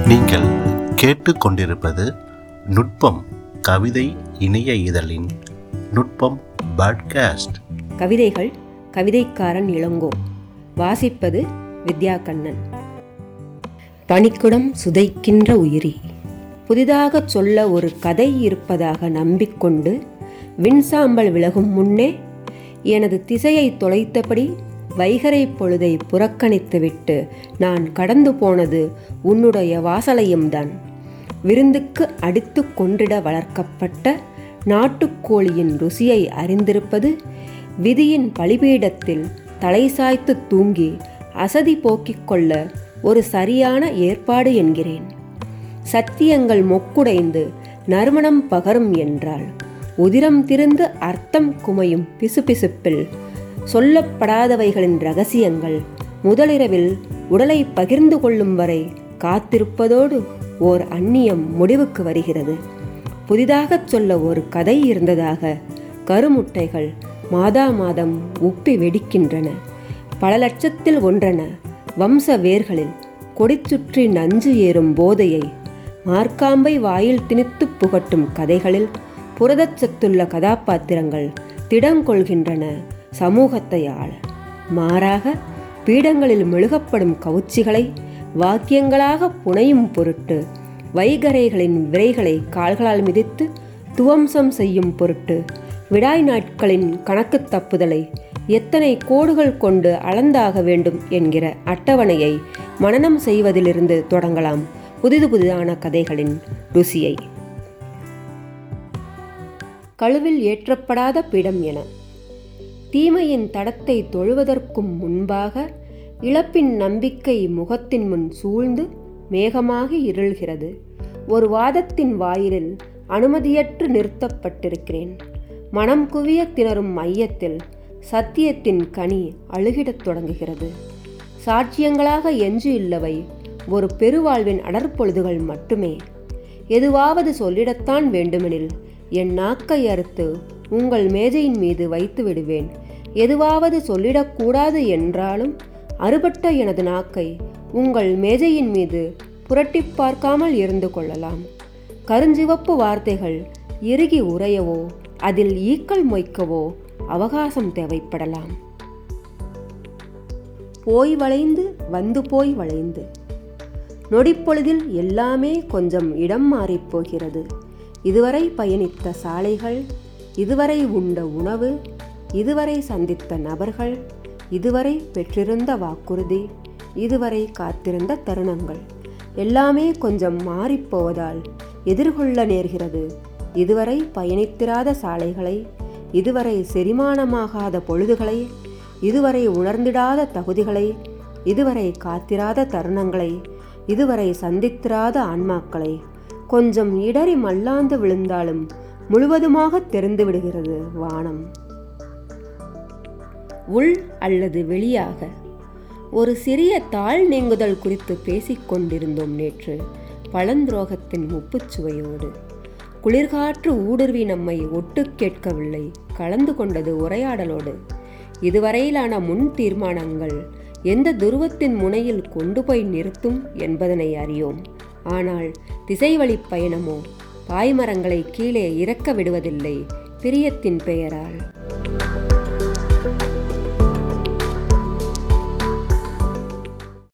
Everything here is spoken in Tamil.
நீங்கள் கேட்டுக்கொண்டிருப்பது நுட்பம் கவிதை இணைய இதழின் நுட்பம் பாட்காஸ்ட் கவிதைகள் கவிதைக்காரன் இளங்கோ வாசிப்பது வித்யா கண்ணன் பனிக்குடம் சுதைக்கின்ற உயிரி புதிதாகச் சொல்ல ஒரு கதை இருப்பதாக நம்பிக்கொண்டு விண்சாம்பல் விலகும் முன்னே எனது திசையை தொலைத்தபடி வைகரை பொழுதை புறக்கணித்துவிட்டு நான் கடந்து போனது உன்னுடைய வாசலையும்தான் விருந்துக்கு அடித்து கொன்றிட வளர்க்கப்பட்ட நாட்டுக்கோழியின் ருசியை அறிந்திருப்பது விதியின் பலிபீடத்தில் தலை சாய்த்து தூங்கி அசதி போக்கிக் கொள்ள ஒரு சரியான ஏற்பாடு என்கிறேன் சத்தியங்கள் மொக்குடைந்து நறுமணம் பகரும் என்றால் உதிரம் திருந்து அர்த்தம் குமையும் பிசுபிசுப்பில் சொல்லப்படாதவைகளின் ரகசியங்கள் முதலிரவில் உடலை பகிர்ந்து கொள்ளும் வரை காத்திருப்பதோடு ஓர் அந்நியம் முடிவுக்கு வருகிறது புதிதாகச் சொல்ல ஒரு கதை இருந்ததாக கருமுட்டைகள் மாதா மாதம் உப்பி வெடிக்கின்றன பல லட்சத்தில் ஒன்றென வம்ச வேர்களில் கொடிச்சுற்றி நஞ்சு ஏறும் போதையை மார்க்காம்பை வாயில் திணித்து புகட்டும் கதைகளில் புரதச்சத்துள்ள கதாபாத்திரங்கள் திடங்கொள்கின்றன சமூகத்தை ஆள மாறாக பீடங்களில் மெழுகப்படும் கவுச்சிகளை வாக்கியங்களாக புனையும் பொருட்டு வைகரைகளின் விரைகளை கால்களால் மிதித்து துவம்சம் செய்யும் பொருட்டு விடாய் நாட்களின் கணக்கு தப்புதலை எத்தனை கோடுகள் கொண்டு அளந்தாக வேண்டும் என்கிற அட்டவணையை மனனம் செய்வதிலிருந்து தொடங்கலாம் புதிது புதிதான கதைகளின் ருசியை கழுவில் ஏற்றப்படாத பீடம் என தீமையின் தடத்தை தொழுவதற்கும் முன்பாக இழப்பின் நம்பிக்கை முகத்தின் முன் சூழ்ந்து மேகமாகி இருள்கிறது ஒரு வாதத்தின் வாயிலில் அனுமதியற்று நிறுத்தப்பட்டிருக்கிறேன் மனம் குவிய திணறும் மையத்தில் சத்தியத்தின் கனி அழுகிடத் தொடங்குகிறது சாட்சியங்களாக எஞ்சி இல்லவை ஒரு பெருவாழ்வின் அடற்பொழுதுகள் மட்டுமே எதுவாவது சொல்லிடத்தான் வேண்டுமெனில் என் நாக்கை அறுத்து உங்கள் மேஜையின் மீது வைத்து விடுவேன் எதுவாவது சொல்லிடக்கூடாது என்றாலும் அறுபட்ட எனது நாக்கை உங்கள் மேஜையின் மீது புரட்டி பார்க்காமல் இருந்து கொள்ளலாம் கருஞ்சிவப்பு வார்த்தைகள் இறுகி உறையவோ அதில் ஈக்கள் மொய்க்கவோ அவகாசம் தேவைப்படலாம் போய் வளைந்து வந்து போய் வளைந்து நொடிப்பொழுதில் எல்லாமே கொஞ்சம் இடம் மாறிப் போகிறது இதுவரை பயணித்த சாலைகள் இதுவரை உண்ட உணவு இதுவரை சந்தித்த நபர்கள் இதுவரை பெற்றிருந்த வாக்குறுதி இதுவரை காத்திருந்த தருணங்கள் எல்லாமே கொஞ்சம் மாறிப்போவதால் எதிர்கொள்ள நேர்கிறது இதுவரை பயணித்திராத சாலைகளை இதுவரை செரிமானமாகாத பொழுதுகளை இதுவரை உணர்ந்திடாத தகுதிகளை இதுவரை காத்திராத தருணங்களை இதுவரை சந்தித்திராத ஆன்மாக்களை கொஞ்சம் இடறி மல்லாந்து விழுந்தாலும் முழுவதுமாக தெரிந்து விடுகிறது வானம் உள் அல்லது வெளியாக ஒரு சிறிய தாழ் நீங்குதல் குறித்து பேசிக் கொண்டிருந்தோம் நேற்று பழந்துரோகத்தின் முப்புச்சுவையோடு குளிர்காற்று ஊடுருவி நம்மை ஒட்டு கேட்கவில்லை கலந்து கொண்டது உரையாடலோடு இதுவரையிலான முன் தீர்மானங்கள் எந்த துருவத்தின் முனையில் கொண்டு போய் நிறுத்தும் என்பதனை அறியோம் ஆனால் திசைவழி பயணமோ பாய்மரங்களை கீழே இறக்க விடுவதில்லை பிரியத்தின் பெயரால்